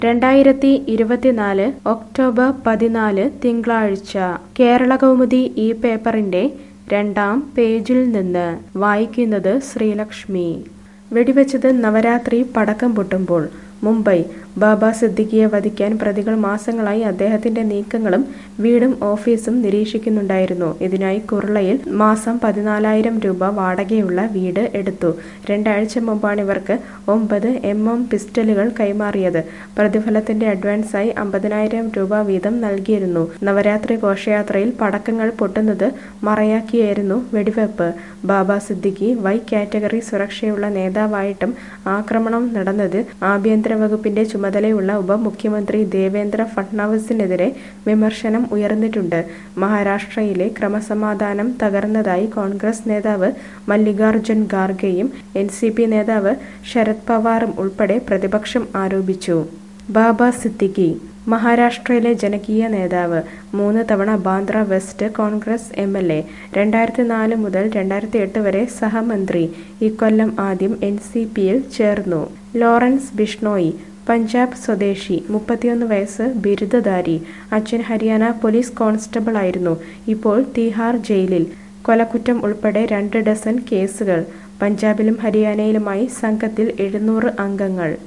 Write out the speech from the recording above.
രണ്ടായിരത്തി ഇരുപത്തിനാല് ഒക്ടോബർ പതിനാല് തിങ്കളാഴ്ച കേരളകൗമുദി ഈ പേപ്പറിന്റെ രണ്ടാം പേജിൽ നിന്ന് വായിക്കുന്നത് ശ്രീലക്ഷ്മി വെടിവെച്ചത് നവരാത്രി പടക്കം പൊട്ടുമ്പോൾ മുംബൈ ബാബ സിദ്ദിഖിയെ വധിക്കാൻ പ്രതികൾ മാസങ്ങളായി അദ്ദേഹത്തിന്റെ നീക്കങ്ങളും വീടും ഓഫീസും നിരീക്ഷിക്കുന്നുണ്ടായിരുന്നു ഇതിനായി കുർളയിൽ മാസം പതിനാലായിരം രൂപ വാടകയുള്ള വീട് എടുത്തു രണ്ടാഴ്ച മുമ്പാണ് ഇവർക്ക് ഒമ്പത് എം എം പിസ്റ്റലുകൾ കൈമാറിയത് പ്രതിഫലത്തിന്റെ അഡ്വാൻസായി അമ്പതിനായിരം രൂപ വീതം നൽകിയിരുന്നു നവരാത്രി ഘോഷയാത്രയിൽ പടക്കങ്ങൾ പൊട്ടുന്നത് മറയാക്കിയായിരുന്നു വെടിവെപ്പ് ബാബ സിദ്ദിഖി വൈ കാറ്റഗറി സുരക്ഷയുള്ള നേതാവായിട്ടും ആക്രമണം നടന്നത് ആഭ്യന്തര വകുപ്പിന്റെ ചുമതലയുള്ള ഉപമുഖ്യമന്ത്രി ദേവേന്ദ്ര ഫട്നാവിസിനെതിരെ വിമർശനം ഉയർന്നിട്ടുണ്ട് മഹാരാഷ്ട്രയിലെ ക്രമസമാധാനം തകർന്നതായി കോൺഗ്രസ് നേതാവ് മല്ലികാർജുൻ ഖാർഗെയും എൻ സി പി നേതാവ് ശരത് പവാറും ഉൾപ്പെടെ പ്രതിപക്ഷം ആരോപിച്ചു ബാബ സിദ്ദിഖി മഹാരാഷ്ട്രയിലെ ജനകീയ നേതാവ് മൂന്ന് തവണ Bandra west Congress M L A രണ്ടായിരത്തി നാല് മുതൽ രണ്ടായിരത്തി എട്ട് വരെ സഹമന്ത്രി ഇക്കൊല്ലം ആദ്യം എൻ സി പിയിൽ ചേർന്നു ലോറൻസ് ബിഷ്ണോയി പഞ്ചാബ് സ്വദേശി മുപ്പത്തിയൊന്ന് വയസ്സ് ബിരുദധാരി അച്ഛൻ ഹരിയാന പോലീസ് കോൺസ്റ്റബിൾ ആയിരുന്നു ഇപ്പോൾ തിഹാർ ജയിലിൽ കൊലക്കുറ്റം ഉൾപ്പെടെ രണ്ട് ഡസൻ കേസുകൾ പഞ്ചാബിലും ഹരിയാനയിലുമായി സംഘത്തിൽ എഴുന്നൂറ് അംഗങ്ങൾ